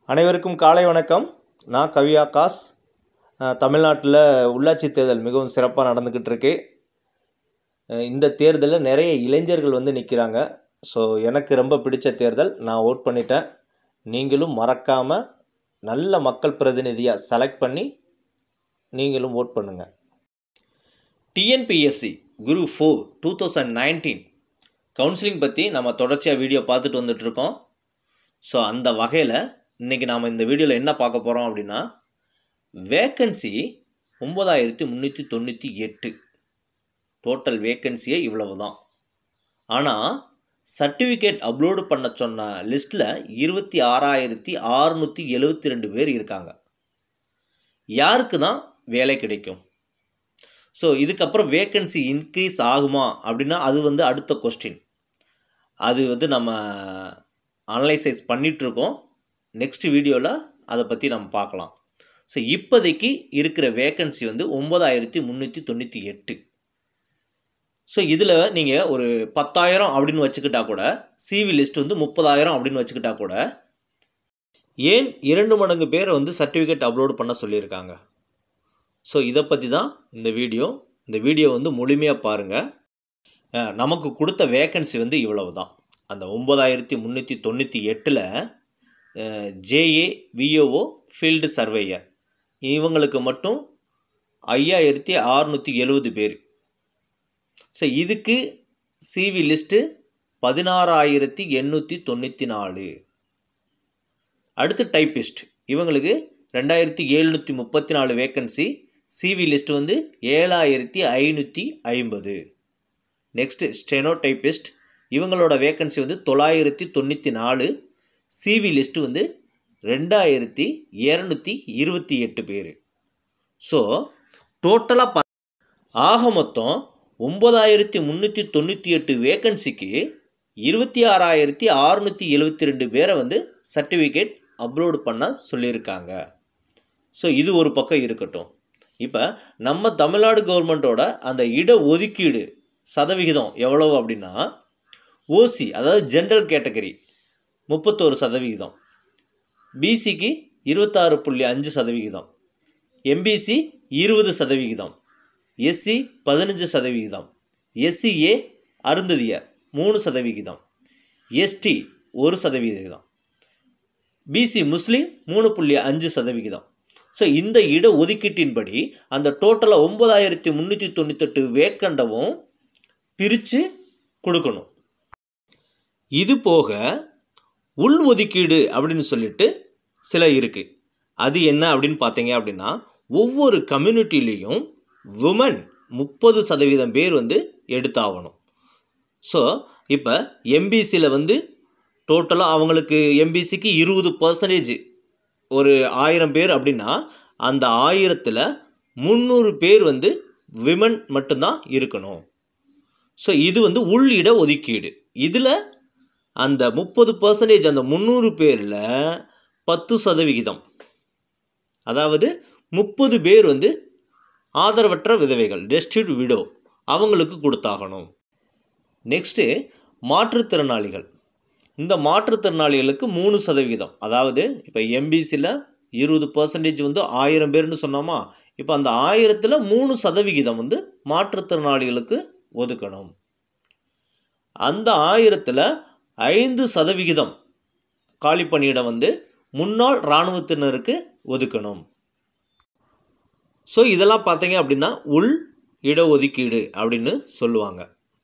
அனைவருக்கும் காலை வணக்கம் நான் கவி ஆகாஷ் அஹ், தமிழ்நாட்டில் உள்ளாட்சி தேர்தல் மிகவும் சிறப்பாக நடந்துக்கிட்டு இருக்கு அஹ், இந்த தேர்தலில் நிறைய இளைஞர்கள் வந்து நிற்கிறாங்க ஸோ எனக்கு ரொம்ப பிடிச்ச தேர்தல் நான் ஓட் பண்ணிட்டேன் நீங்களும் மறக்காமல் நல்ல மக்கள் பிரதிநிதியாக செலக்ட் பண்ணி நீங்களும் ஓட் பண்ணுங்கள் TNPSC group four two thousand nineteen counselling பற்றி நம்ம தொடர்ச்சியாக வீடியோ பார்த்துட்டு வந்துட்ருக்கோம் ஸோ அந்த வகையில் இன்றைக்கி நாம் இந்த வீடியோவில் என்ன பார்க்க போகிறோம் அப்படின்னா வேக்கன்சி ஒம்பதாயிரத்தி முந்நூற்றி தொண்ணூற்றி எட்டு டோட்டல் வேக்கன்சியே இவ்வளவு தான் ஆனால் சர்டிஃபிகேட் அப்லோடு பண்ண சொன்ன லிஸ்ட்டில் இருபத்தி ஆறாயிரத்தி அறுநூற்றி எழுபத்தி ரெண்டு பேர் இருக்காங்க யாருக்கு தான் வேலை கிடைக்கும் ஸோ இதுக்கப்புறம் வேக்கன்சி இன்க்ரீஸ் ஆகுமா அப்படின்னா அது வந்து அடுத்த கொஸ்டின் அது வந்து நம்ம அனலைசைஸ் பண்ணிகிட்ருக்கோம் நெக்ஸ்ட் வீடியோவில் அதை பற்றி நம்ம பார்க்கலாம் ஸோ இப்போதைக்கு இருக்கிற வேக்கன்சி வந்து ஒம்பதாயிரத்தி முந்நூற்றி தொண்ணூற்றி எட்டு ஸோ இதில் நீங்கள் ஒரு பத்தாயிரம் அப்படின்னு வச்சுக்கிட்டா கூட சிவி லிஸ்ட் வந்து முப்பதாயிரம் அப்படின்னு வச்சுக்கிட்டா கூட ஏன் இரண்டு மடங்கு பேரை வந்து சர்டிஃபிகேட் அப்லோடு பண்ண சொல்லியிருக்காங்க ஸோ இதை பற்றி தான் இந்த வீடியோ இந்த வீடியோ வந்து முழுமையாக பாருங்கள் அஹ், நமக்கு கொடுத்த வேக்கன்சி வந்து இவ்வளவு தான் அந்த ஒம்பதாயிரத்தி முந்நூற்றி தொண்ணூற்றி எட்டில் ஜேஏ விஓஓ ஃபீல்டு சர்வேயர் இவங்களுக்கு மட்டும் ஐயாயிரத்தி அறுநூற்றி எழுபது பேர் ஸோ இதுக்கு சிவி லிஸ்ட்டு பதினாறாயிரத்தி எண்ணூற்றி தொண்ணூற்றி நாலு அடுத்து டைப்பிஸ்ட் இவங்களுக்கு ரெண்டாயிரத்தி எழுநூற்றி முப்பத்தி நாலு வேக்கன்சி சிவி லிஸ்ட் வந்து ஏழாயிரத்தி ஐநூற்றி ஐம்பது நெக்ஸ்ட்டு ஸ்டெனோ டைப்பிஸ்ட் இவங்களோட வேக்கன்சி வந்து தொள்ளாயிரத்தி தொண்ணூற்றி நாலு சிவி லிஸ்ட்டு வந்து ரெண்டாயிரத்தி இரநூத்தி இருபத்தி எட்டு பேர் ஸோ டோட்டலாக பா ஆக மொத்தம் ஒம்பதாயிரத்தி முந்நூற்றி தொண்ணூற்றி எட்டு வேக்கன்சிக்கு இருபத்தி ஆறாயிரத்தி அறுநூற்றி எழுபத்தி ரெண்டு பேரை வந்து சர்டிஃபிகேட் அப்லோடு பண்ண சொல்லியிருக்காங்க ஸோ இது ஒரு பக்கம் இருக்கட்டும் இப்போ நம்ம தமிழ்நாடு கவர்மெண்ட்டோட அந்த இட ஒதுக்கீடு சதவிகிதம் எவ்வளவு அப்படின்னா ஓசி அதாவது ஜென்ரல் கேட்டகரி முப்பத்தோரு சதவிகிதம் பிசிக்கு இருபத்தாறு புள்ளி அஞ்சு சதவிகிதம் எம்பிசி இருபது சதவிகிதம் எஸ்சி பதினஞ்சு சதவிகிதம் எஸ்சிஏ அருந்ததியர் மூணு சதவிகிதம் எஸ்டி ஒரு சதவிகிதம் பிசி முஸ்லீம் மூணு புள்ளி அஞ்சு சதவிகிதம் ஸோ இந்த இட ஒதுக்கீட்டின்படி அந்த டோட்டலாக ஒம்பதாயிரத்தி முந்நூற்றி தொண்ணூத்தெட்டு வேக்கண்டவும் பிரித்து கொடுக்கணும் இது போக உள் ஒதுக்கீடு அப்படின்னு சொல்லிட்டு சில இருக்குது அது என்ன அப்படின்னு பார்த்தீங்க அப்படின்னா ஒவ்வொரு கம்யூனிட்டிலையும் விமன் முப்பது சதவீதம் பேர் வந்து எடுத்தாகணும் ஸோ இப்போ எம்பிசியில் வந்து டோட்டலாக அவங்களுக்கு எம்பிசிக்கு இருபது பர்சன்டேஜ் ஒரு ஆயிரம் பேர் அப்படின்னா அந்த ஆயிரத்தில் முந்நூறு பேர் வந்து விமன் மட்டும்தான் இருக்கணும் ஸோ இது வந்து உள் இட ஒதுக்கீடு இதில் அந்த முப்பது பர்சன்டேஜ் அந்த முந்நூறு பேரில் பத்து சதவிகிதம் அதாவது முப்பது பேர் வந்து ஆதரவற்ற விதவைகள் டெஸ்டிட் விடோ அவங்களுக்கு கொடுத்தாகணும் நெக்ஸ்ட்டு மாற்றுத்திறனாளிகள் இந்த மாற்றுத்திறனாளிகளுக்கு மூணு சதவிகிதம் அதாவது இப்போ எம்பிசியில் இருபது பர்சன்டேஜ் வந்து ஆயிரம் பேர்னு சொன்னோமா இப்போ அந்த ஆயிரத்தில் மூணு சதவிகிதம் வந்து மாற்றுத்திறனாளிகளுக்கு ஒதுக்கணும் அந்த ஆயிரத்தில் ஐந்து சதவிகிதம் காலி பணியிடம் வந்து முன்னாள் இராணுவத்தினருக்கு ஒதுக்கணும் ஸோ இதெல்லாம் பார்த்தீங்க அப்படின்னா உள் இடஒதுக்கீடு அப்படின்னு சொல்லுவாங்க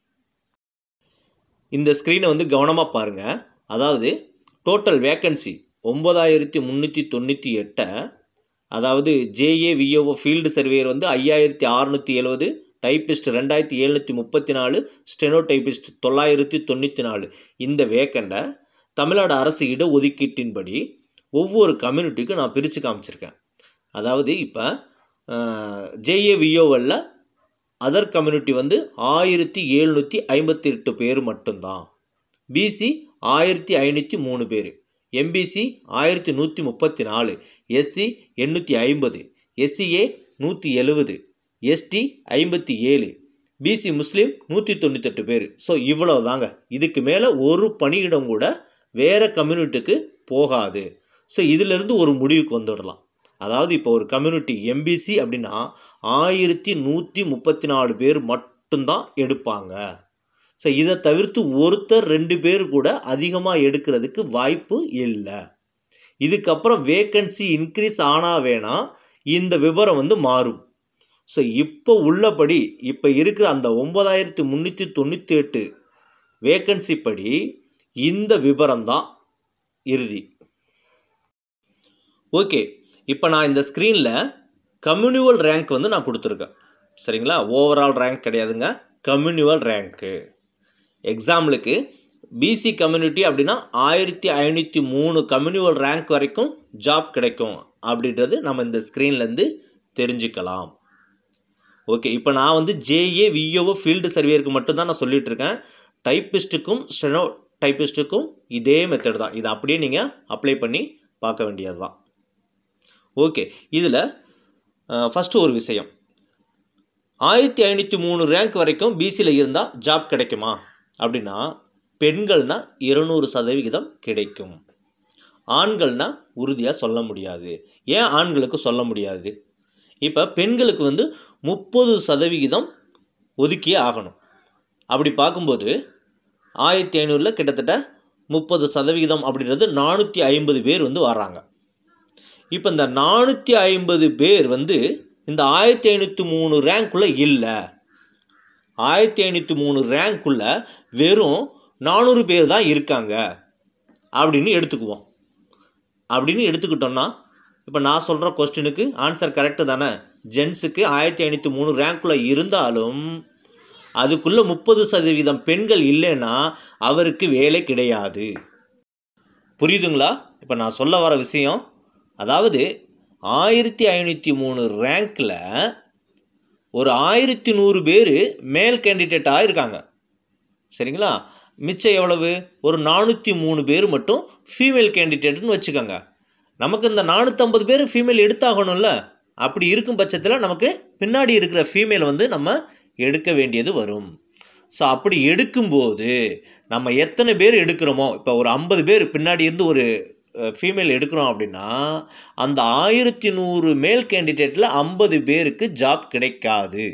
இந்த ஸ்க்ரீனை வந்து கவனமாக பாருங்கள் அதாவது டோட்டல் வேக்கன்சி ஒம்பதாயிரத்தி முந்நூற்றி தொண்ணூற்றி எட்டை அதாவது ஜேஏ விஓஓ ஃபீல்டு சர்வேயர் வந்து ஐயாயிரத்தி அறநூற்றி எழுபது டைப்பிஸ்ட் ரெண்டாயிரத்தி எழுநூற்றி முப்பத்தி நாலு ஸ்டெனோ டைப்பிஸ்ட் தொள்ளாயிரத்தி தொண்ணூற்றி நாலு இந்த வேக்கண்டை தமிழ்நாடு அரசு இட ஒதுக்கீட்டின்படி ஒவ்வொரு கம்யூனிட்டிக்கும் நான் பிரித்து காமிச்சிருக்கேன் அதாவது இப்போ ஜேஏவிஓவில் அதர் கம்யூனிட்டி வந்து ஆயிரத்தி எழுநூற்றி ஐம்பத்தி எட்டு பேர் மட்டும்தான் பிசி ஆயிரத்தி ஐநூற்றி மூணு பேர் எம்பிசி ஆயிரத்தி நூற்றி முப்பத்தி நாலு எஸ்சி எண்ணூற்றி ஐம்பது எஸ்சிஏ நூற்றி எழுபது எஸ்டி ஐம்பத்தி ஏழு பிசி முஸ்லீம் நூற்றி தொண்ணூத்தெட்டு பேர் ஸோ இவ்வளோ தாங்க இதுக்கு மேலே ஒரு பணியிடம் கூட வேறு கம்யூனிட்டிக்கு போகாது ஸோ இதிலிருந்து ஒரு முடிவுக்கு வந்துடலாம் அதாவது இப்போ ஒரு கம்யூனிட்டி எம்பிசி அப்படின்னா ஆயிரத்தி நூற்றி முப்பத்தி நாலு பேர் மட்டும்தான் எடுப்பாங்க ஸோ இதை தவிர்த்து ஒருத்தர் ரெண்டு பேர் கூட அதிகமாக எடுக்கிறதுக்கு வாய்ப்பு இல்லை இதுக்கப்புறம் வேக்கன்சி இன்க்ரீஸ் ஆனால் வேணால் இந்த விவரம் வந்து மாறும் ஸோ இப்போ உள்ளபடி இப்போ இருக்கிற அந்த ஒம்பதாயிரத்தி முந்நூற்றி தொண்ணூற்றி எட்டு வேக்கன்சி படி இந்த விவரம் தான் இறுதி ஓகே இப்போ நான் இந்த ஸ்க்ரீனில் கம்யூனிவல் ரேங்க் வந்து நான் கொடுத்துருக்கேன் சரிங்களா ஓவரால் ரேங்க் கிடையாதுங்க கம்யூனிவல் ரேங்க்கு எக்ஸாம்பிளுக்கு பிசி கம்யூனிட்டி அப்படின்னா ஆயிரத்தி ஐநூற்றி மூணு கம்யூனிவல் ரேங்க் வரைக்கும் ஜாப் கிடைக்கும் அப்படின்றது நம்ம இந்த ஸ்க்ரீன்லேருந்து தெரிஞ்சுக்கலாம் ஓகே இப்போ நான் வந்து ஜேஏ விஓஓ ஃபீல்டு சர்வேயருக்கு மட்டும்தான் நான் சொல்லிட்டு இருக்கேன் டைப்பிஸ்ட்டுக்கும் ஸ்டெனோ டைப்பிஸ்ட்டுக்கும் இதே மெத்தட் தான் இதை அப்படியே நீங்கள் அப்ளை பண்ணி பார்க்க வேண்டியது தான் ஓகே இதில் ஃபஸ்ட்டு ஒரு விஷயம் ஆயிரத்தி ஐநூற்றி மூணு ரேங்க் வரைக்கும் பிசியில் இருந்தால் ஜாப் கிடைக்குமா அப்படின்னா பெண்கள்னா இருநூறு சதவிகிதம் கிடைக்கும் ஆண்கள்னா உறுதியாக சொல்ல முடியாது ஏன் ஆண்களுக்கு சொல்ல முடியாது இப்போ பெண்களுக்கு வந்து முப்பது சதவிகிதம் ஒதுக்கியே ஆகணும் அப்படி பார்க்கும்போது ஆயிரத்தி ஐநூறில் கிட்டத்தட்ட முப்பது சதவிகிதம் அப்படின்றது நானூற்றி ஐம்பது பேர் வந்து வராங்க இப்போ இந்த நானூற்றி ஐம்பது பேர் வந்து இந்த ஆயிரத்தி ஐநூற்றி மூணு ரேங்க்குள்ளே இல்லை ஆயிரத்தி ஐநூற்றி மூணு ரேங்க்குள்ளே வெறும் நானூறு பேர் தான் இருக்காங்க அப்படின்னு எடுத்துக்குவோம் அப்படின்னு எடுத்துக்கிட்டோம்னா இப்போ நான் சொல்கிற கொஸ்டினுக்கு ஆன்சர் கரெக்டு தானே ஜென்ஸுக்கு ஆயிரத்தி ஐநூற்றி மூணு ரேங்க்குள்ளே இருந்தாலும் அதுக்குள்ளே முப்பது சதவீதம் பெண்கள் இல்லைன்னா அவருக்கு வேலை கிடையாது புரியுதுங்களா இப்போ நான் சொல்ல வர விஷயம் அதாவது ஆயிரத்தி ஐநூற்றி மூணு ரேங்க்கில் ஒரு ஆயிரத்தி நூறு பேர் மேல் கேண்டிடேட்டாக இருக்காங்க சரிங்களா மிச்சம் எவ்வளவு ஒரு நானூற்றி மூணு பேர் மட்டும் ஃபீமேல் கேண்டிடேட்னு வச்சுக்கோங்க நமக்கு இந்த நானூற்றம்பது பேர் ஃபீமேல் எடுத்தாகணும்ல அப்படி இருக்கும் பட்சத்தில் நமக்கு பின்னாடி இருக்கிற ஃபீமேல் வந்து நம்ம எடுக்க வேண்டியது வரும் ஸோ அப்படி எடுக்கும்போது நம்ம எத்தனை பேர் எடுக்கிறோமோ இப்போ ஒரு ஐம்பது பேர் பின்னாடி இருந்து ஒரு ஃபீமேல் எடுக்கிறோம் அப்படின்னா அந்த ஆயிரத்தி நூறு மேல் கேண்டிடேட்டில் ஐம்பது பேருக்கு ஜாப் கிடைக்காது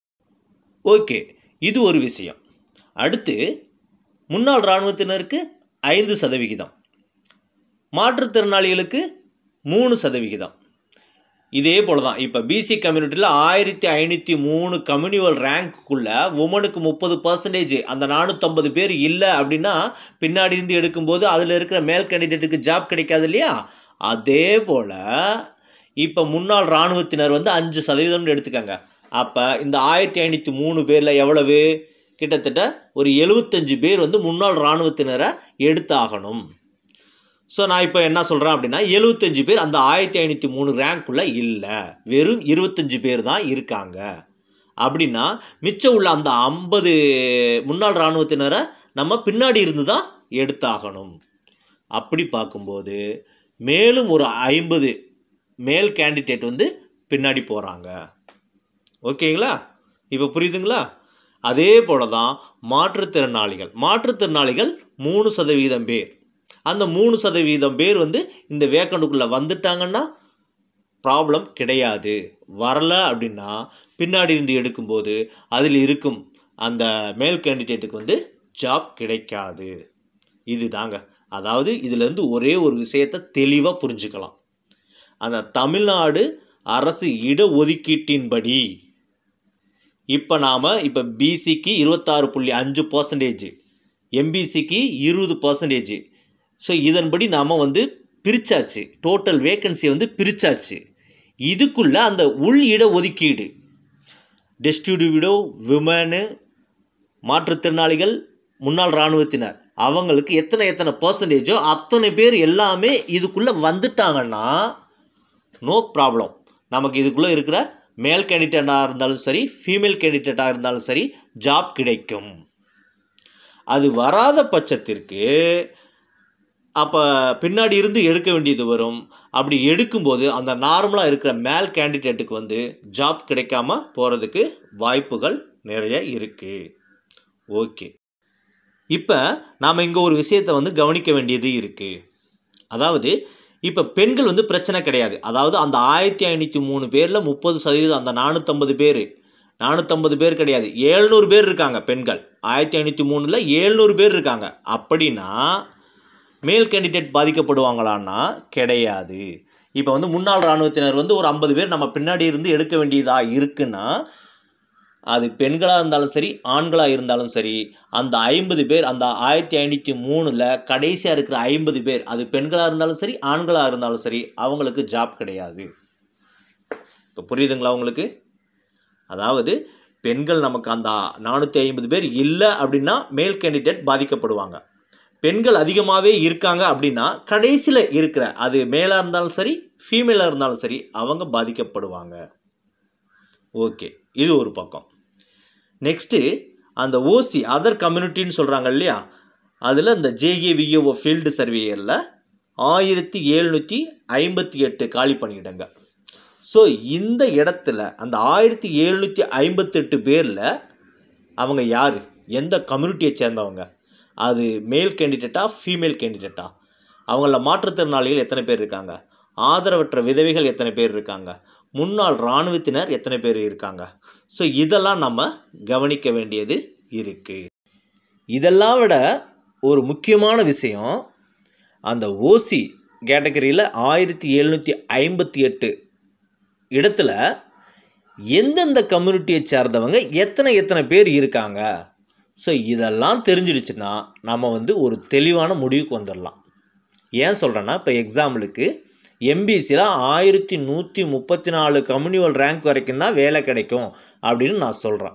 ஓகே இது ஒரு விஷயம் அடுத்து முன்னாள் இராணுவத்தினருக்கு ஐந்து சதவிகிதம் மாற்றுத்திறனாளிகளுக்கு மூணு சதவிகிதம் இதே போல் தான் இப்போ பிசி கம்யூனிட்டியில் ஆயிரத்தி ஐநூற்றி மூணு கம்யூனிவல் ரேங்க்குள்ளே உமனுக்கு முப்பது பர்சன்டேஜ் அந்த நானூற்றம்பது பேர் இல்லை அப்படின்னா பின்னாடி இருந்து எடுக்கும்போது அதில் இருக்கிற மேல் கேண்டிடேட்டுக்கு ஜாப் கிடைக்காது இல்லையா அதே போல் இப்போ முன்னாள் இராணுவத்தினர் வந்து அஞ்சு சதவீதம்னு எடுத்துக்கோங்க அப்போ இந்த ஆயிரத்தி ஐநூற்றி மூணு பேரில் எவ்வளவு கிட்டத்தட்ட ஒரு எழுபத்தஞ்சு பேர் வந்து முன்னாள் இராணுவத்தினரை எடுத்தாகணும் ஸோ நான் இப்போ என்ன சொல்கிறேன் அப்படின்னா எழுபத்தஞ்சு பேர் அந்த ஆயிரத்தி ஐநூற்றி மூணு ரேங்க்குள்ளே இல்லை வெறும் இருபத்தஞ்சு பேர் தான் இருக்காங்க அப்படின்னா மிச்சம் உள்ள அந்த ஐம்பது முன்னாள் இராணுவத்தினரை நம்ம பின்னாடி இருந்து தான் எடுத்தாகணும் அப்படி பார்க்கும்போது மேலும் ஒரு ஐம்பது மேல் கேண்டிடேட் வந்து பின்னாடி போகிறாங்க ஓகேங்களா இப்போ புரியுதுங்களா அதே போல தான் மாற்றுத்திறனாளிகள் மாற்றுத்திறனாளிகள் மூணு சதவீதம் பேர் அந்த மூணு சதவீதம் பேர் வந்து இந்த வேக்கண்டுக்குள்ளே வந்துட்டாங்கன்னா ப்ராப்ளம் கிடையாது வரல அப்படின்னா பின்னாடி இருந்து எடுக்கும்போது அதில் இருக்கும் அந்த மேல் கேண்டிடேட்டுக்கு வந்து ஜாப் கிடைக்காது இது தாங்க அதாவது இதிலேருந்து ஒரே ஒரு விஷயத்தை தெளிவாக புரிஞ்சுக்கலாம் அந்த தமிழ்நாடு அரசு இடஒதுக்கீட்டின்படி இப்போ நாம் இப்போ பிசிக்கு இருபத்தாறு புள்ளி அஞ்சு பர்சன்டேஜ் எம்பிசிக்கு இருபது பர்சன்டேஜ் ஸோ இதன்படி நாம் வந்து பிரித்தாச்சு டோட்டல் வேக்கன்சியை வந்து பிரித்தாச்சு இதுக்குள்ளே அந்த உள் இட ஒதுக்கீடு டெஸ்டிடியூடோ விமனு மாற்றுத்திறனாளிகள் முன்னாள் இராணுவத்தினர் அவங்களுக்கு எத்தனை எத்தனை பர்சன்டேஜோ அத்தனை பேர் எல்லாமே இதுக்குள்ளே வந்துட்டாங்கன்னா நோ ப்ராப்ளம் நமக்கு இதுக்குள்ளே இருக்கிற மேல் கேண்டிடேட்டாக இருந்தாலும் சரி ஃபீமேல் கேண்டிடேட்டாக இருந்தாலும் சரி ஜாப் கிடைக்கும் அது வராத பட்சத்திற்கு அப்போ பின்னாடி இருந்து எடுக்க வேண்டியது வரும் அப்படி எடுக்கும்போது அந்த நார்மலாக இருக்கிற மேல் கேண்டிடேட்டுக்கு வந்து ஜாப் கிடைக்காம போகிறதுக்கு வாய்ப்புகள் நிறைய இருக்குது ஓகே இப்போ நாம் இங்கே ஒரு விஷயத்தை வந்து கவனிக்க வேண்டியது இருக்குது அதாவது இப்போ பெண்கள் வந்து பிரச்சனை கிடையாது அதாவது அந்த ஆயிரத்தி ஐநூற்றி மூணு பேரில் முப்பது சதவீதம் அந்த நானூற்றம்பது பேர் நானூற்றம்பது பேர் கிடையாது ஏழ்நூறு பேர் இருக்காங்க பெண்கள் ஆயிரத்தி ஐநூற்றி மூணில் ஏழ்நூறு பேர் இருக்காங்க அப்படின்னா மேல் கேண்டிடேட் பாதிக்கப்படுவாங்களான்னா கிடையாது இப்போ வந்து முன்னாள் இராணுவத்தினர் வந்து ஒரு ஐம்பது பேர் நம்ம பின்னாடி இருந்து எடுக்க வேண்டியதாக இருக்குன்னா அது பெண்களாக இருந்தாலும் சரி ஆண்களாக இருந்தாலும் சரி அந்த ஐம்பது பேர் அந்த ஆயிரத்தி ஐநூற்றி மூணில் கடைசியாக இருக்கிற ஐம்பது பேர் அது பெண்களாக இருந்தாலும் சரி ஆண்களாக இருந்தாலும் சரி அவங்களுக்கு ஜாப் கிடையாது இப்போ புரியுதுங்களா உங்களுக்கு அதாவது பெண்கள் நமக்கு அந்த நானூற்றி ஐம்பது பேர் இல்லை அப்படின்னா மேல் கேண்டிடேட் பாதிக்கப்படுவாங்க பெண்கள் அதிகமாகவே இருக்காங்க அப்படின்னா கடைசியில் இருக்கிற அது மேலாக இருந்தாலும் சரி ஃபீமேலாக இருந்தாலும் சரி அவங்க பாதிக்கப்படுவாங்க ஓகே இது ஒரு பக்கம் நெக்ஸ்ட்டு அந்த ஓசி அதர் கம்யூனிட்டின்னு சொல்கிறாங்க இல்லையா அதில் இந்த ஜேஏவிஓ ஃபீல்டு சர்வேயரில் ஆயிரத்தி எழுநூற்றி ஐம்பத்தி எட்டு காலி பணியிடங்க ஸோ இந்த இடத்துல அந்த ஆயிரத்தி எழுநூற்றி ஐம்பத்தெட்டு பேரில் அவங்க யார் எந்த கம்யூனிட்டியை சேர்ந்தவங்க அது மேல் கேண்டிடேட்டா ஃபீமேல் கேண்டிடேட்டா அவங்கள மாற்றுத்திறனாளிகள் எத்தனை பேர் இருக்காங்க ஆதரவற்ற விதவைகள் எத்தனை பேர் இருக்காங்க முன்னாள் இராணுவத்தினர் எத்தனை பேர் இருக்காங்க ஸோ இதெல்லாம் நம்ம கவனிக்க வேண்டியது இருக்குது இதெல்லாம் விட ஒரு முக்கியமான விஷயம் அந்த ஓசி கேட்டகரியில் ஆயிரத்தி எழுநூற்றி ஐம்பத்தி எட்டு இடத்துல எந்தெந்த கம்யூனிட்டியை சேர்ந்தவங்க எத்தனை எத்தனை பேர் இருக்காங்க ஸோ இதெல்லாம் தெரிஞ்சிடுச்சுன்னா நம்ம வந்து ஒரு தெளிவான முடிவுக்கு வந்துடலாம் ஏன் சொல்கிறேன்னா இப்போ எக்ஸாம்பிளுக்கு எம்பிசியில் ஆயிரத்தி நூற்றி முப்பத்தி நாலு கம்யூனிவல் ரேங்க் வரைக்கும் தான் வேலை கிடைக்கும் அப்படின்னு நான் சொல்கிறேன்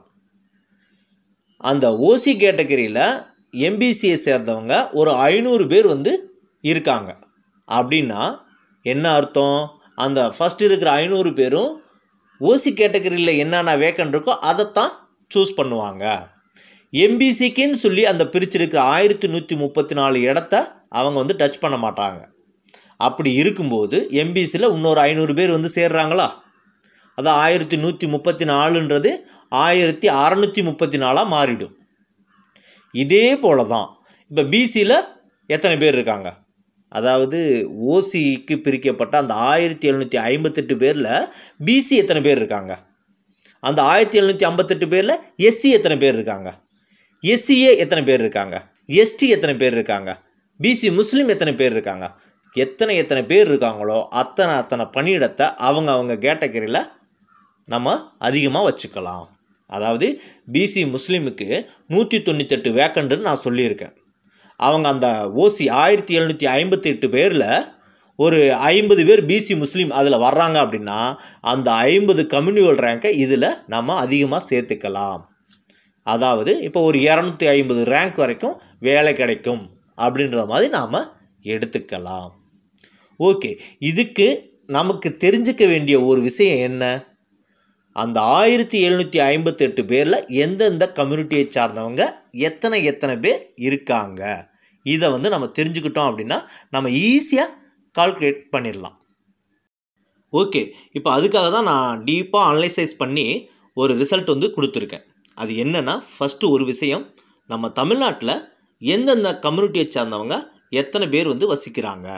அந்த ஓசி கேட்டகரியில் எம்பிசியை சேர்ந்தவங்க ஒரு ஐநூறு பேர் வந்து இருக்காங்க அப்படின்னா என்ன அர்த்தம் அந்த ஃபஸ்ட் இருக்கிற ஐநூறு பேரும் ஓசி கேட்டகரியில் என்னென்ன வேக்கன் இருக்கோ அதைத்தான் சூஸ் பண்ணுவாங்க எம்பிசிக்குன்னு சொல்லி அந்த பிரிச்சிருக்கிற ஆயிரத்தி நூற்றி முப்பத்தி நாலு இடத்த அவங்க வந்து டச் பண்ண மாட்டாங்க அப்படி இருக்கும்போது எம்பிசியில் இன்னொரு ஐநூறு பேர் வந்து சேர்றாங்களா அதான் ஆயிரத்தி நூற்றி முப்பத்தி நாலுன்றது ஆயிரத்தி அறநூற்றி முப்பத்தி நாலாக மாறிடும் இதே போல தான் இப்போ பிசியில் எத்தனை பேர் இருக்காங்க அதாவது ஓசிக்கு பிரிக்கப்பட்ட அந்த ஆயிரத்தி எழுநூற்றி ஐம்பத்தெட்டு பேரில் பிசி எத்தனை பேர் இருக்காங்க அந்த ஆயிரத்தி எழுநூற்றி ஐம்பத்தெட்டு பேரில் எஸ்சி எத்தனை பேர் இருக்காங்க எஸ்சிஏ எத்தனை பேர் இருக்காங்க எஸ்டி எத்தனை பேர் இருக்காங்க பிசி முஸ்லீம் எத்தனை பேர் இருக்காங்க எத்தனை எத்தனை பேர் இருக்காங்களோ அத்தனை அத்தனை பணியிடத்தை அவங்க அவங்க கேட்டகரியில் நம்ம அதிகமாக வச்சுக்கலாம் அதாவது பிசி முஸ்லீமுக்கு நூற்றி தொண்ணூத்தெட்டு வேக்கண்டுன்னு நான் சொல்லியிருக்கேன் அவங்க அந்த ஓசி ஆயிரத்தி எழுநூற்றி ஐம்பத்தி எட்டு பேரில் ஒரு ஐம்பது பேர் பிசி முஸ்லீம் அதில் வர்றாங்க அப்படின்னா அந்த ஐம்பது கம்யூனிவல் ரேங்கை இதில் நம்ம அதிகமாக சேர்த்துக்கலாம் அதாவது இப்போ ஒரு இரநூத்தி ஐம்பது ரேங்க் வரைக்கும் வேலை கிடைக்கும் அப்படின்ற மாதிரி நாம் எடுத்துக்கலாம் ஓகே இதுக்கு நமக்கு தெரிஞ்சுக்க வேண்டிய ஒரு விஷயம் என்ன அந்த ஆயிரத்தி எழுநூற்றி ஐம்பத்தெட்டு பேரில் எந்தெந்த கம்யூனிட்டியை சார்ந்தவங்க எத்தனை எத்தனை பேர் இருக்காங்க இதை வந்து நம்ம தெரிஞ்சுக்கிட்டோம் அப்படின்னா நம்ம ஈஸியாக கால்குலேட் பண்ணிடலாம் ஓகே இப்போ அதுக்காக தான் நான் டீப்பாக அனலைசைஸ் பண்ணி ஒரு ரிசல்ட் வந்து கொடுத்துருக்கேன் அது என்னென்னா ஃபஸ்ட்டு ஒரு விஷயம் நம்ம தமிழ்நாட்டில் எந்தெந்த கம்யூனிட்டியை சார்ந்தவங்க எத்தனை பேர் வந்து வசிக்கிறாங்க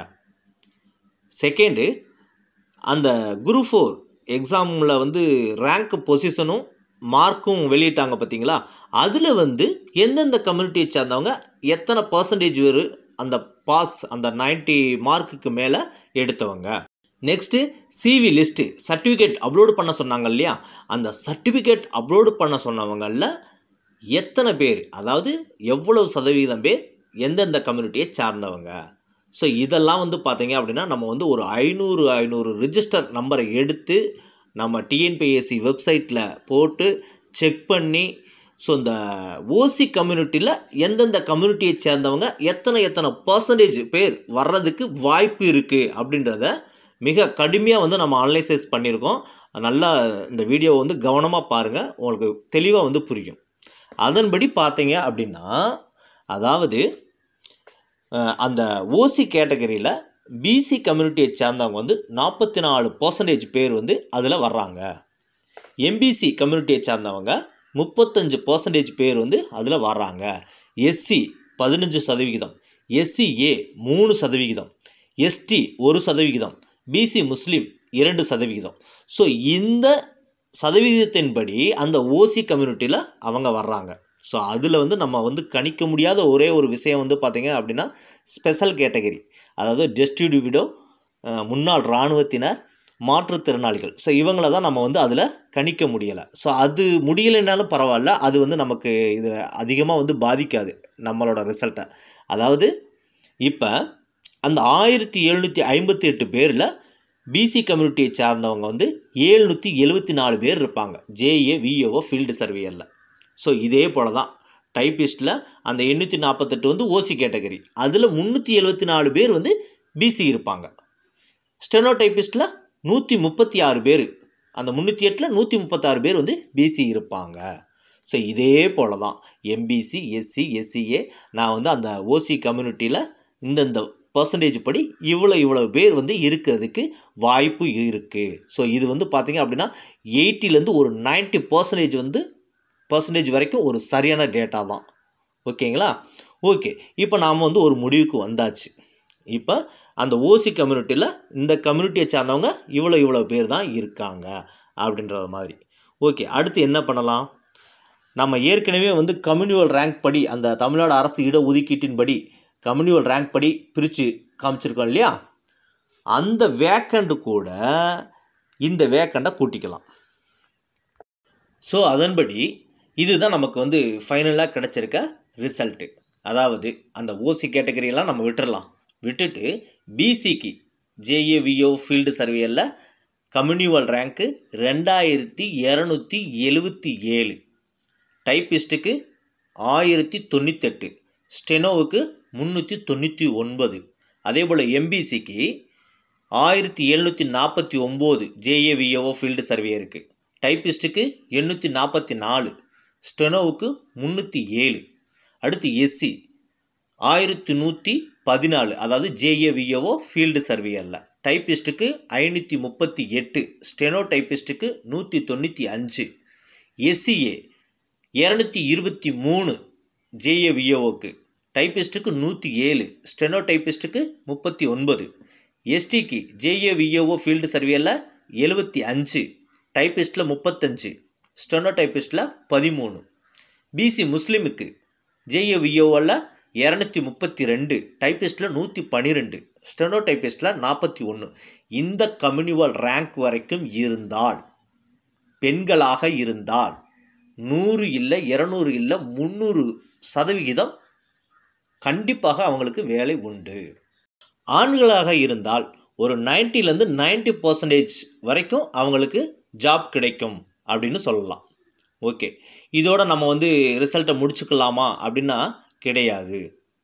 செகண்டு அந்த குரு ஃபோர் எக்ஸாமில் வந்து ரேங்க் பொசிஷனும் மார்க்கும் வெளியிட்டாங்க பார்த்தீங்களா அதில் வந்து எந்தெந்த கம்யூனிட்டியை சார்ந்தவங்க எத்தனை பர்சன்டேஜ் பேர் அந்த பாஸ் அந்த 90 மார்க்குக்கு மேலே எடுத்தவங்க next CV list certificate upload பண்ண சொன்னாங்க இல்லையா அந்த சர்டிஃபிகேட் அப்லோடு பண்ண சொன்னவங்களில் எத்தனை பேர் அதாவது எவ்வளவு சதவீதம் பேர் எந்தெந்த கம்யூனிட்டியை சார்ந்தவங்க ஸோ இதெல்லாம் வந்து பார்த்தீங்க அப்படின்னா நம்ம வந்து ஒரு ஐநூறு ஐநூறு ரிஜிஸ்டர் நம்பரை எடுத்து நம்ம டிஎன்பிஎஸ்சி வெப்சைட்டில் போட்டு செக் பண்ணி ஸோ இந்த ஓசி கம்யூனிட்டியில் எந்தெந்த கம்யூனிட்டியை சேர்ந்தவங்க எத்தனை எத்தனை பர்சன்டேஜ் பேர் வர்றதுக்கு வாய்ப்பு இருக்குது அப்படின்றத மிக கடுமையாக வந்து நம்ம அனலைசைஸ் பண்ணியிருக்கோம் நல்லா இந்த வீடியோவை வந்து கவனமாக பாருங்கள் உங்களுக்கு தெளிவாக வந்து புரியும் அதன்படி பார்த்தீங்க அப்படின்னா அதாவது அஹ், அந்த ஓசி கேட்டகரியில் பிசி கம்யூனிட்டியை சேர்ந்தவங்க வந்து நாற்பத்தி நாலு பர்சன்டேஜ் பேர் வந்து அதில் வர்றாங்க எம்பிசி கம்யூனிட்டியை சார்ந்தவங்க முப்பத்தஞ்சு பர்சன்டேஜ் பேர் வந்து அதில் வர்றாங்க எஸ்சி பதினஞ்சு சதவிகிதம் எஸ்சிஏ மூணு சதவிகிதம் எஸ்டி ஒரு சதவிகிதம் பிசி முஸ்லீம் இரண்டு சதவிகிதம் ஸோ இந்த சதவிகிதத்தின்படி அந்த ஓசி கம்யூனிட்டியில் அவங்க வர்றாங்க ஸோ அதில் வந்து நம்ம வந்து கணிக்க முடியாத ஒரே ஒரு விஷயம் வந்து பார்த்திங்க அப்படின்னா ஸ்பெஷல் கேட்டகரி அதாவது டெஸ்டியூடி விடோ முன்னாள் இராணுவத்தினர் மாற்றுத்திறனாளிகள் ஸோ இவங்கள தான் நம்ம வந்து அதில் கணிக்க முடியலை ஸோ அது முடியலைனாலும் பரவாயில்ல அது வந்து நமக்கு இது அதிகமாக வந்து பாதிக்காது நம்மளோட ரிசல்ட்டை அதாவது இப்போ அந்த ஆயிரத்தி எழுநூற்றி ஐம்பத்தி எட்டு பேரில் பிசி கம்யூனிட்டியை சார்ந்தவங்க வந்து ஏழ்நூற்றி எழுபத்தி நாலு பேர் இருப்பாங்க ஜேஏ விஓஓ ஃபீல்டு சர்வேயரில் ஸோ இதே போல் தான் டைப்பிஸ்ட்டில் அந்த எண்ணூற்றி நாற்பத்தெட்டு வந்து ஓசி கேட்டகரி அதில் முந்நூற்றி எழுபத்தி நாலு பேர் வந்து பிசி இருப்பாங்க ஸ்டெனோ டைப்பிஸ்ட்டில் நூற்றி முப்பத்தி ஆறு பேர் அந்த முந்நூற்றி எட்டில் நூற்றி முப்பத்தாறு பேர் வந்து பிசி இருப்பாங்க ஸோ இதே போல் தான் எம்பிசி எஸ்சி எஸ்சிஏ நான் வந்து அந்த ஓசி கம்யூனிட்டியில் இந்தந்த பர்சன்டேஜ் படி இவ்வளோ இவ்வளோ பேர் வந்து இருக்கிறதுக்கு வாய்ப்பு இருக்குது ஸோ இது வந்து பார்த்திங்க அப்படின்னா எயிட்டிலேருந்து ஒரு நைன்ட்டி பர்சன்டேஜ் வந்து பர்சன்டேஜ் வரைக்கும் ஒரு சரியான டேட்டா தான் ஓகேங்களா ஓகே இப்போ நாம் வந்து ஒரு முடிவுக்கு வந்தாச்சு இப்போ அந்த ஓசி கம்யூனிட்டியில் இந்த கம்யூனிட்டியை சார்ந்தவங்க இவ்வளோ இவ்வளோ பேர் தான் இருக்காங்க அப்படின்றது மாதிரி ஓகே அடுத்து என்ன பண்ணலாம் நம்ம ஏற்கனவே வந்து கம்யூனிவல் ரேங்க் படி அந்த தமிழ்நாடு அரசு இட ஒதுக்கீட்டின்படி கம்யூனிவல் ரேங்க் படி பிரித்து காமிச்சிருக்கோம் இல்லையா அந்த வேக்கண்ட் கூட இந்த வேக்கண்டை கூட்டிக்கலாம் ஸோ அதன்படி இதுதான் நமக்கு வந்து ஃபைனலாக கிடச்சிருக்க ரிசல்ட்டு அதாவது அந்த ஓசி கேட்டகரியெல்லாம் நம்ம விட்டுறலாம் விட்டுட்டு பிசிக்கு ஜேஏவிஓ ஃபீல்டு சர்வேயில் கம்யூனிவல் ரேங்க்கு ரெண்டாயிரத்தி இரநூத்தி எழுபத்தி ஏழு டைப்பிஸ்ட்டுக்கு ஆயிரத்தி தொண்ணூத்தெட்டு ஸ்டெனோவுக்கு முந்நூற்றி தொண்ணூற்றி ஒன்பது அதே போல் எம்பிசிக்கு ஆயிரத்தி எழுநூற்றி நாற்பத்தி ஒம்பது ஜேஏவிஓ ஃபீல்டு சர்வேயருக்கு டைப்பிஸ்ட்டுக்கு எண்ணூற்றி நாற்பத்தி நாலு ஸ்டெனோவுக்கு முந்நூற்றி ஏழு அடுத்து எஸ்சி ஆயிரத்தி நூற்றி பதினாலு அதாவது ஜேஏவிஓ ஃபீல்டு சர்வேயரில் டைப்பிஸ்ட்டுக்கு ஐநூற்றி முப்பத்தி எட்டு ஸ்டெனோ டைப்பிஸ்ட்டுக்கு நூற்றி தொண்ணூற்றி அஞ்சு எஸ்சிஏ இரநூத்தி இருபத்தி மூணு ஜேஏவிஓவுக்கு டைப்பிஸ்ட்டுக்கு நூற்றி ஏழு ஸ்டெனோ டைப்பிஸ்ட்டுக்கு முப்பத்தி ஒன்பது எஸ்டிக்கு ஜேஏவிஓ ஃபீல்டு சர்வேயில் எழுபத்தி அஞ்சு டைப்பிஸ்ட்டில் முப்பத்தஞ்சு ஸ்டெனோ டைப்பிஸ்ட்டில் பதிமூணு பிசி முஸ்லீமுக்கு ஜேஏவிஓவில் இரநூத்தி முப்பத்தி ரெண்டு டைப்பிஸ்ட்டில் நூற்றி பன்னிரெண்டு ஸ்டெனோ டைப்பிஸ்ட்டில் நாற்பத்தி ஒன்று இந்த கம்யூனிவல் ரேங்க் வரைக்கும் இருந்தால் பெண்களாக இருந்தால் நூறு இல்லை இரநூறு இல்லை முந்நூறு சதவிகிதம் கண்டிப்பாக அவங்களுக்கு வேலை உண்டு ஆண்களாக இருந்தால் ஒரு நைன்ட்டிலேருந்து நைன்ட்டி பர்சன்டேஜ் வரைக்கும் அவங்களுக்கு ஜாப் கிடைக்கும் அப்படின்னு சொல்லலாம் ஓகே இதோட நம்ம வந்து ரிசல்ட்டை முடிச்சுக்கலாமா அப்படின்னா கிடையாது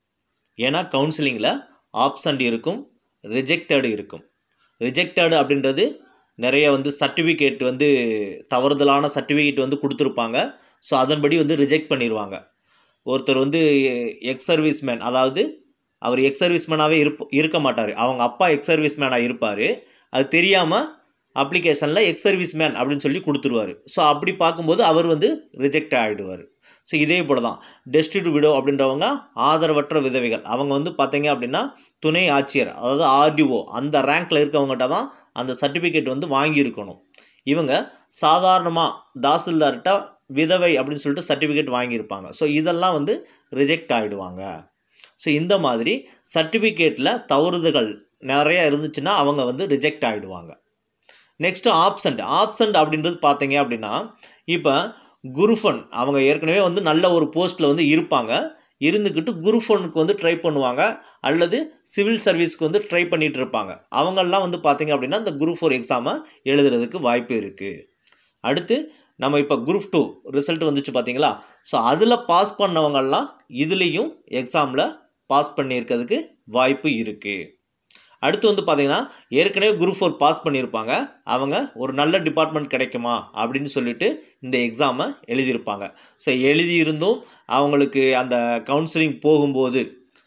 ஏன்னா கவுன்சிலிங்கில் ஆப்சண்ட் இருக்கும் ரிஜெக்டடு இருக்கும் ரிஜெக்டடு அப்படின்றது நிறைய வந்து சர்டிஃபிகேட் வந்து தவறுதலான சர்டிஃபிகேட் வந்து கொடுத்துருப்பாங்க ஸோ அதன்படி வந்து ரிஜெக்ட் பண்ணிடுவாங்க ஒருத்தர் வந்து எக்ஸ் சர்வீஸ்மேன் அதாவது அவர் எக்ஸ் சர்வீஸ்மேனாகவே இருப்ப இருக்க மாட்டார் அவங்க அப்பா எக்ஸ் சர்வீஸ்மேனாக இருப்பார் அது தெரியாமல் அப்ளிகேஷனில் எக்ஸ் சர்வீஸ்மேன் அப்படின்னு சொல்லி கொடுத்துருவார் ஸோ அப்படி பார்க்கும்போது அவர் வந்து ரிஜெக்ட் ஆகிடுவார் ஸோ இதே போல் தான் டெஸ்டிடு விடோ அப்படின்றவங்க ஆதரவற்ற விதவைகள் அவங்க வந்து பார்த்தீங்க அப்படின்னா துணை ஆட்சியர் அதாவது ஆர்டிஓ அந்த ரேங்க்கில் இருக்கவங்ககிட்ட தான் அந்த சர்டிஃபிகேட் வந்து வாங்கியிருக்கணும் இவங்க சாதாரணமாக தாசில்தார்கிட்ட விதவை அப்படின்னு சொல்லிட்டு சர்டிஃபிகேட் வாங்கியிருப்பாங்க ஸோ இதெல்லாம் வந்து ரிஜெக்ட் ஆகிடுவாங்க ஸோ இந்த மாதிரி சர்டிஃபிகேட்டில் தவறுதல்கள் நிறையா இருந்துச்சுன்னா அவங்க வந்து ரிஜெக்ட் ஆகிடுவாங்க நெக்ஸ்ட்டு ஆப்சண்ட் ஆப்சண்ட் அப்படின்றது பார்த்தீங்க அப்படின்னா இப்போ குருஃபன் அவங்க ஏற்கனவே வந்து நல்ல ஒரு போஸ்ட்டில் வந்து இருப்பாங்க இருந்துக்கிட்டு குருஃபனுக்கு வந்து ட்ரை பண்ணுவாங்க அல்லது சிவில் சர்வீஸ்க்கு வந்து ட்ரை பண்ணிகிட்டு இருப்பாங்க அவங்கெல்லாம் வந்து பார்த்தீங்க அப்படின்னா இந்த குரூப் ஃபோர் எக்ஸாமை எழுதுறதுக்கு வாய்ப்பு இருக்குது அடுத்து நம்ம இப்போ குரூப் டூ ரிசல்ட் வந்துச்சு பார்த்தீங்களா ஸோ அதில் பாஸ் பண்ணவங்கெல்லாம் இதுலேயும் எக்ஸாமில் பாஸ் பண்ணியிருக்கிறதுக்கு வாய்ப்பு இருக்குது அடுத்து வந்து பார்த்தீங்கன்னா ஏற்கனவே குரூப் ஃபோர் பாஸ் பண்ணியிருப்பாங்க அவங்க ஒரு நல்ல டிபார்ட்மெண்ட் கிடைக்குமா அப்படின்னு சொல்லிட்டு இந்த எக்ஸாமை எழுதியிருப்பாங்க ஸோ எழுதியிருந்தும் அவங்களுக்கு அந்த கவுன்சிலிங் போகும்போது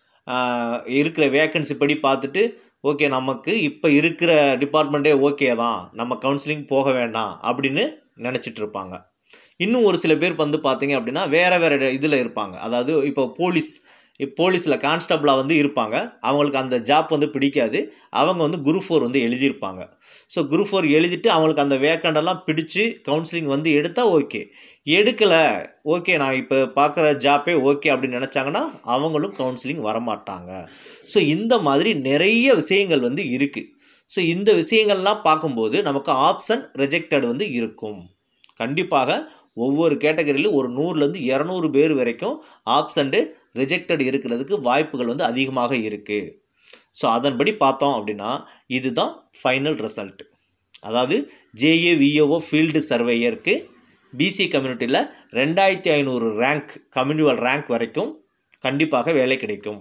ஆஹ், இருக்கிற வேக்கன்சி படி பார்த்துட்டு ஓகே நமக்கு இப்போ இருக்கிற டிபார்ட்மெண்ட்டே ஓகே தான் நம்ம கவுன்சிலிங் போக வேண்டாம் அப்படின்னு நினச்சிட்டு இருப்பாங்க இன்னும் ஒரு சில பேர் வந்து பார்த்தீங்க அப்படின்னா வேறு வேறு இதில் இருப்பாங்க அதாவது இப்போ போலீஸ் போலீஸில் கான்ஸ்டபிளாக வந்து இருப்பாங்க அவங்களுக்கு அந்த ஜாப் வந்து பிடிக்காது அவங்க வந்து குரு ஃபோர் வந்து எழுதியிருப்பாங்க ஸோ குரு ஃபோர் எழுதிட்டு அவங்களுக்கு அந்த வேக்கண்டெல்லாம் பிடிச்சி கவுன்சிலிங் வந்து எடுத்தால் ஓகே எடுக்கலை ஓகே நான் இப்போ பார்க்குற ஜாப்பே ஓகே அப்படின்னு நினச்சாங்கன்னா அவங்களும் கவுன்சிலிங் வரமாட்டாங்க ஸோ இந்த மாதிரி நிறைய விஷயங்கள் வந்து இருக்குது ஸோ இந்த விஷயங்கள்லாம் பார்க்கும்போது நமக்கு ஆப்ஷன் ரிஜெக்டட் வந்து இருக்கும் கண்டிப்பாக ஒவ்வொரு கேட்டகரியிலும் ஒரு நூறுலேருந்து இரநூறு பேர் வரைக்கும் ஆப்ஷன்ட்டு ரிஜெக்டட் இருக்கிறதுக்கு வாய்ப்புகள் வந்து அதிகமாக இருக்குது ஸோ அதன்படி பார்த்தோம் அப்படின்னா இதுதான் ஃபைனல் ரிசல்ட் அதாவது ஜேஏவிஓஓ ஃபீல்டு சர்வேயருக்கு பிசி கம்யூனிட்டியில் ரெண்டாயிரத்தி ஐநூறு ரேங்க் கம்யூனிவல் ரேங்க் வரைக்கும் கண்டிப்பாக வேலை கிடைக்கும்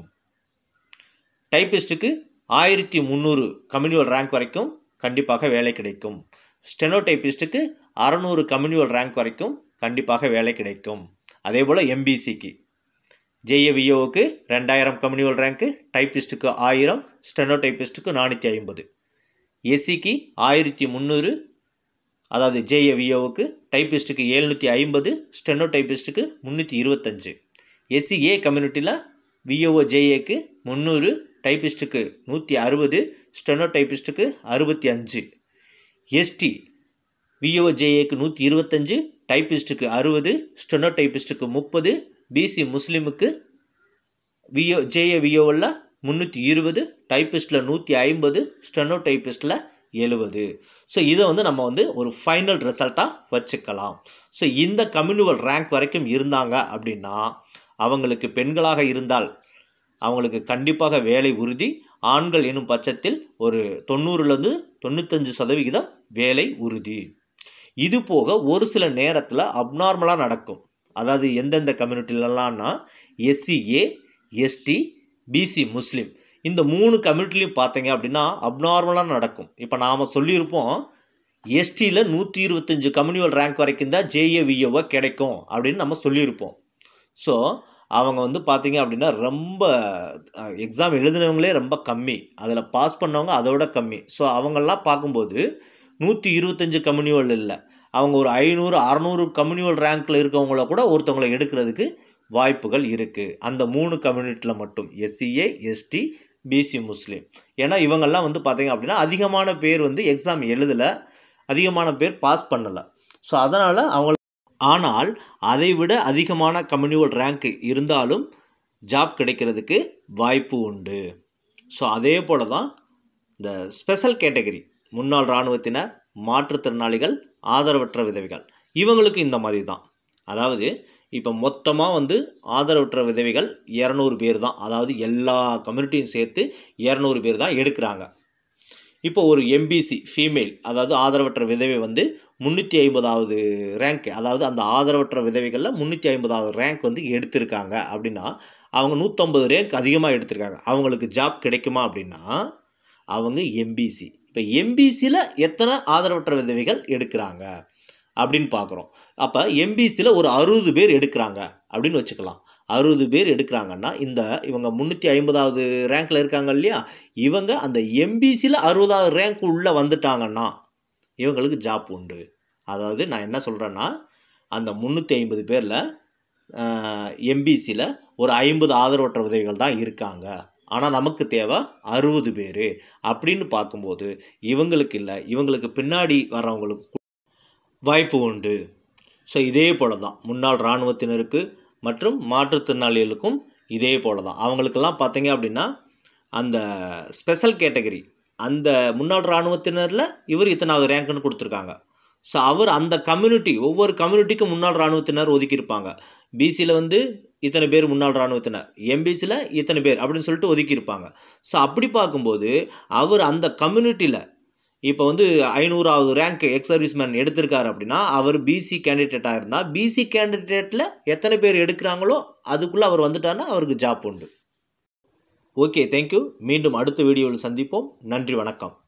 டைப்பிஸ்ட்டுக்கு ஆயிரத்தி முந்நூறு கம்யூனிவல் ரேங்க் வரைக்கும் கண்டிப்பாக வேலை கிடைக்கும் ஸ்டெனோ டைப்பிஸ்ட்டுக்கு அறநூறு கம்யூனிவல் ரேங்க் வரைக்கும் கண்டிப்பாக வேலை கிடைக்கும் அதே போல் எம்பிசிக்கு ஜேஏவிஓவுக்கு ரெண்டாயிரம் கம்யூனிவல் ரேங்க்கு டைப்பிஸ்ட்டுக்கு ஆயிரம் ஸ்டெனோ டைப்பிஸ்ட்டுக்கு நானூற்றி ஐம்பது எஸ்சிக்கு ஆயிரத்தி முந்நூறு அதாவது ஜேஏவிஓவுக்கு டைப்பிஸ்ட்டுக்கு எழுநூற்றி ஐம்பது ஸ்டெனோ டைப்பிஸ்ட்டுக்கு முந்நூற்றி இருபத்தஞ்சு எஸ்சிஏ கம்யூனிட்டியில் விஓஓ ஜேஏக்கு முந்நூறு டைப்பிஸ்ட்டுக்கு நூற்றி அறுபது ஸ்டெனோ டைப்பிஸ்ட்டுக்கு அறுபத்தி அஞ்சு எஸ்டி விஓ ஜேஏக்கு நூற்றி இருபத்தஞ்சு டைப்பிஸ்ட்டுக்கு அறுபது ஸ்டெனோ டைப்பிஸ்ட்டுக்கு முப்பது பிசி முஸ்லீமுக்கு விஓ ஜேஏ விஓவில் முந்நூற்றி இருபது டைப்பிஸ்ட்டில் நூற்றி ஐம்பது ஸ்டெனோ டைப்பிஸ்ட்டில் எழுபது ஸோ இதை வந்து நம்ம வந்து ஒரு ஃபைனல் ரிசல்ட்டாக வச்சுக்கலாம் ஸோ இந்த கம்யூனிவல் ரேங்க் வரைக்கும் இருந்தாங்க அப்படின்னா அவங்களுக்கு பெண்களாக இருந்தால் அவங்களுக்கு கண்டிப்பாக வேலை உறுதி ஆண்கள் எனும் பட்சத்தில் ஒரு தொண்ணூறுலேருந்து தொண்ணூத்தஞ்சு சதவிகிதம் வேலை உறுதி இது போக ஒரு சில நேரத்தில் அப்நார்மலாக நடக்கும் அதாவது எந்தெந்த கம்யூனிட்டிலலாம்னா எஸ்சிஏ எஸ்டி பிசி முஸ்லீம் இந்த மூணு கம்யூனிட்டிலையும் பார்த்தீங்க அப்படின்னா அப்நார்மலாக நடக்கும் இப்போ நாம் சொல்லியிருப்போம் எஸ்டியில் நூற்றி இருபத்தஞ்சு கம்யூனிவல் ரேங்க் வரைக்கும் தான் ஜேஏவிஓவை கிடைக்கும் அப்படின்னு நம்ம சொல்லியிருப்போம் ஸோ அவங்க வந்து பார்த்தீங்க அப்படின்னா ரொம்ப எக்ஸாம் எழுதினவங்களே ரொம்ப கம்மி அதில் பாஸ் பண்ணவங்க அதோட கம்மி ஸோ அவங்கெல்லாம் பார்க்கும்போது நூற்றி இருபத்தஞ்சு கம்யூனிவல் இல்லை அவங்க ஒரு ஐநூறு அறநூறு கம்யூனிவல் ரேங்க்கில் இருக்கவங்கள கூட ஒருத்தவங்களை எடுக்கிறதுக்கு வாய்ப்புகள் இருக்குது அந்த மூணு கம்யூனிட்டியில் மட்டும் எஸ்சிஏ எஸ்டி பிசி முஸ்லீம் ஏன்னா இவங்கெல்லாம் வந்து பார்த்தீங்க அப்படின்னா அதிகமான பேர் வந்து எக்ஸாம் எழுதலை அதிகமான பேர் பாஸ் பண்ணலை ஸோ அதனால் அவங்க ஆனால் அதை விட அதிகமான கம்யூனிவல் ரேங்க் இருந்தாலும் ஜாப் கிடைக்கிறதுக்கு வாய்ப்பு உண்டு ஸோ அதே போல் தான் இந்த ஸ்பெஷல் கேட்டகரி முன்னாள் இராணுவத்தினர் மாற்றுத்திறனாளிகள் ஆதரவற்ற விதவைகள் இவங்களுக்கு இந்த மாதிரி தான் அதாவது இப்போ மொத்தமாக வந்து ஆதரவற்ற விதவைகள் இரநூறு பேர் தான் அதாவது எல்லா கம்யூனிட்டியும் சேர்த்து இரநூறு பேர் தான் எடுக்கிறாங்க இப்போ ஒரு எம்பிசி ஃபீமேல் அதாவது ஆதரவற்ற விதவை வந்து முந்நூற்றி ஐம்பதாவது ரேங்க் அதாவது அந்த ஆதரவற்ற விதவைகளில் முந்நூற்றி ஐம்பதாவது ரேங்க் வந்து எடுத்திருக்காங்க அப்படின்னா அவங்க நூற்றம்பது ரேங்க் அதிகமாக எடுத்திருக்காங்க அவங்களுக்கு ஜாப் கிடைக்குமா அப்படின்னா அவங்க எம்பிசி இப்போ எம்பிசியில் எத்தனை ஆதரவற்ற விதவைகள் எடுக்கிறாங்க அப்படின்னு பார்க்குறோம் அப்போ எம்பிசியில் ஒரு அறுபது பேர் எடுக்கிறாங்க அப்படின்னு வச்சுக்கலாம் அறுபது பேர் எடுக்கிறாங்கன்னா இந்த இவங்க முந்நூற்றி ஐம்பதாவது ரேங்க்கில் இருக்காங்க இல்லையா இவங்க அந்த எம்பிசியில் அறுபதாவது ரேங்க் உள்ளே வந்துட்டாங்கன்னா இவங்களுக்கு ஜாப் உண்டு அதாவது நான் என்ன சொல்கிறேன்னா அந்த முந்நூற்றி ஐம்பது பேரில் எம்பிசியில் ஒரு ஐம்பது ஆதரவற்ற உதவிகள் தான் இருக்காங்க ஆனால் நமக்கு தேவை அறுபது பேர் அப்படின்னு பார்க்கும்போது இவங்களுக்கு இல்லை இவங்களுக்கு பின்னாடி வர்றவங்களுக்கு வாய்ப்பு உண்டு ஸோ இதே போல தான் முன்னாள் இராணுவத்தினருக்கு மற்றும் மாற்றுத்திறனாளிகளுக்கும் இதே போல தான் அவங்களுக்கெல்லாம் பார்த்தீங்க அப்படின்னா அந்த ஸ்பெஷல் கேட்டகரி அந்த முன்னாள் இராணுவத்தினரில் இவர் இத்தனாவது ரேங்க்னு கொடுத்துருக்காங்க ஸோ அவர் அந்த கம்யூனிட்டி ஒவ்வொரு கம்யூனிட்டிக்கும் முன்னாள் இராணுவத்தினர் ஒதுக்கியிருப்பாங்க பிசியில் வந்து இத்தனை பேர் முன்னாள் இராணுவத்தினர் எம்பிசியில் இத்தனை பேர் அப்படின்னு சொல்லிட்டு ஒதுக்கியிருப்பாங்க ஸோ அப்படி பார்க்கும்போது அவர் அந்த கம்யூனிட்டியில் இப்போ வந்து ஐநூறாவது ரேங்க் எக்ஸ் சர்வீஸ்மேன் எடுத்திருக்காரு அப்படின்னா அவர் பிசி கேண்டிடேட்டாக இருந்தால் பிசி கேண்டிடேட்டில் எத்தனை பேர் எடுக்கிறாங்களோ அதுக்குள்ளே அவர் வந்துட்டாருன்னா அவருக்கு ஜாப் உண்டு ஓகே தேங்க்யூ மீண்டும் அடுத்த வீடியோவில் சந்திப்போம் நன்றி வணக்கம்